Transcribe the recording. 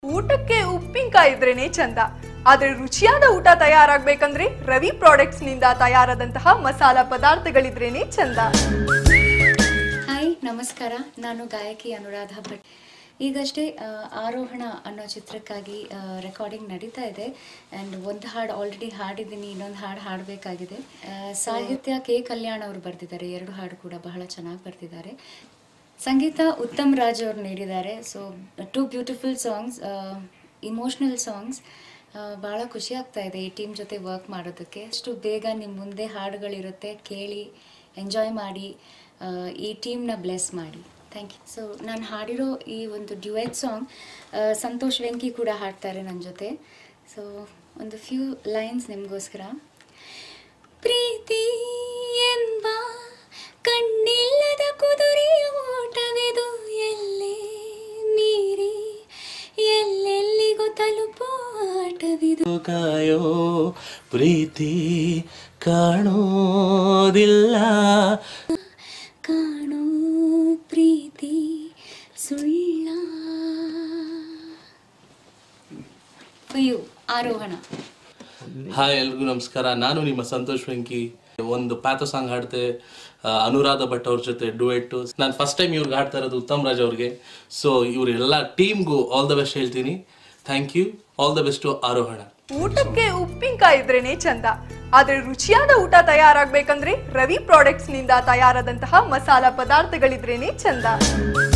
ಊಟಕ್ಕೆ ಉಪ್ಪಿನಕಾಯಿ ಇದ್ರೇನೆ ಚಂದ ಆದ್ರೆ ರುಚಿಯಾದ ಊಟ ತಯಾರಾಗ್ಬೇಕಂದ್ರೆ ರವಿ ಪ್ರಾಡಕ್ಟ್ಸ್ ನಿಂದ ತಯಾರಾದಂತಹ ಮಸಾಲ ಪದಾರ್ಥಗಳಿದ್ರೇನೆ ಚಂದ ಹಾಯ್ ನಮಸ್ಕಾರ ನಾನು ಗಾಯಕಿ ಅನುರಾಧ ಭಟ್ ಈಗಷ್ಟೇ ಆ, ಆರೋಹಣ ಅನ್ನೋ ಚಿತ್ರಕ್ಕಾಗಿ ರೆಕಾರ್ಡಿಂಗ್ ನಡೀತಾ ಇದೆ ಆ್ಯಂಡ್ ಒಂದು ಹಾಡು ಆಲ್ರೆಡಿ ಹಾಡಿದ್ದೀನಿ ಇನ್ನೊಂದು ಹಾಡು ಹಾಡಬೇಕಾಗಿದೆ ಸಾಹಿತ್ಯ ಕೆ ಕಲ್ಯಾಣ್ ಅವರು ಬರೆದಿದ್ದಾರೆ ಎರಡು ಹಾಡು ಕೂಡ ಬಹಳ ಚೆನ್ನಾಗಿ ಬರೆದಿದ್ದಾರೆ ಸಂಗೀತ ಉತ್ತಮ್ ರಾಜ್ ಅವರು ನೀಡಿದ್ದಾರೆ so two beautiful songs emotional songs ಭಾಳ ಖುಷಿ ಆಗ್ತಾ ಇದೆ ಈ ಟೀಮ್ ಜೊತೆ ವರ್ಕ್ ಮಾಡೋದಕ್ಕೆ ಅಷ್ಟು ಬೇಗ ನಿಮ್ಮ ಮುಂದೆ ಹಾಡುಗಳಿರುತ್ತೆ ಕೇಳಿ ಎಂಜಾಯ್ ಮಾಡಿ ಆ, ಈ ಟೀಮ್ನ ಬ್ಲೆಸ್ ಮಾಡಿ ಥ್ಯಾಂಕ್ ಯು ಸೊ ನಾನು ಹಾಡಿರೋ ಈ ಒಂದು ಡ್ಯುಯೆಟ್ ಸಾಂಗ್ ಸಂತೋಷ್ ವೆಂಕಿ ಕೂಡ ಹಾಡ್ತಾರೆ ನನ್ನ ಜೊತೆ ಸೊ ಒಂದು ಫ್ಯೂ ಲೈನ್ಸ್ ನಿಮಗೋಸ್ಕರ ಪ್ರೀತಿ ಎಂಬ ಕಣ್ಣಿಲ್ಲದ ಕುದುರೆಯ ಓಟವಿದು ಎಲ್ಲೇ ಮೀರಿ ಎಲ್ಲೆಲ್ಲಿಗೂ ತಲುಪೋ ಆಟವಿದು ಕಾಯೋ ಪ್ರೀತಿ ಕಾಣೋದಿಲ್ಲ ಕಾಣೋ ಪ್ರೀತಿ ಸುಳ್ಳ ಅಯ್ಯೋ ಆರೋಹಣ ಹಾಯ್ ಎಲ್ರಿಗೂ ನಮಸ್ಕಾರ ನಾನು ನಿಮ್ಮ ಸಂತೋಷ್ ವೆಂಕಿ ಒಂದು ಪ್ಯಾಥೋ ಸಾಂಗ್ ಹಾಡ್ತೆ ಆ, ಅನುರಾಧ ಭಟ್ ಅವ್ರ ಜೊತೆ ಡುಯೆಟ್ ನಾನು ಫಸ್ಟ್ ಟೈಮ್ ಇವ್ರಿಗೆ ಹಾಡ್ತಾ ಇರೋದು ಉತ್ತಮ್ ರಾಜ್ ಅವ್ರಿಗೆ ಸೊ ಇವರೆಲ್ಲ ಟೀಮ್ಗೂ ಆಲ್ ದ ಬೆಸ್ಟ್ ಹೇಳ್ತೀನಿ thank you all the best to Arohana ಊಟಕ್ಕೆ ಉಪ್ಪಿನಕಾಯಿ ಇದ್ರೇನೆ ಚಂದ ಆದ್ರೆ ರುಚಿಯಾದ ಊಟ ತಯಾರಾಗ್ಬೇಕಂದ್ರೆ ರವಿ ಪ್ರಾಡಕ್ಟ್ಸ್ ನಿಂದ ತಯಾರಾದಂತಹ ಮಸಾಲ ಪದಾರ್ಥಗಳಿದ್ರೇನೆ ಚಂದ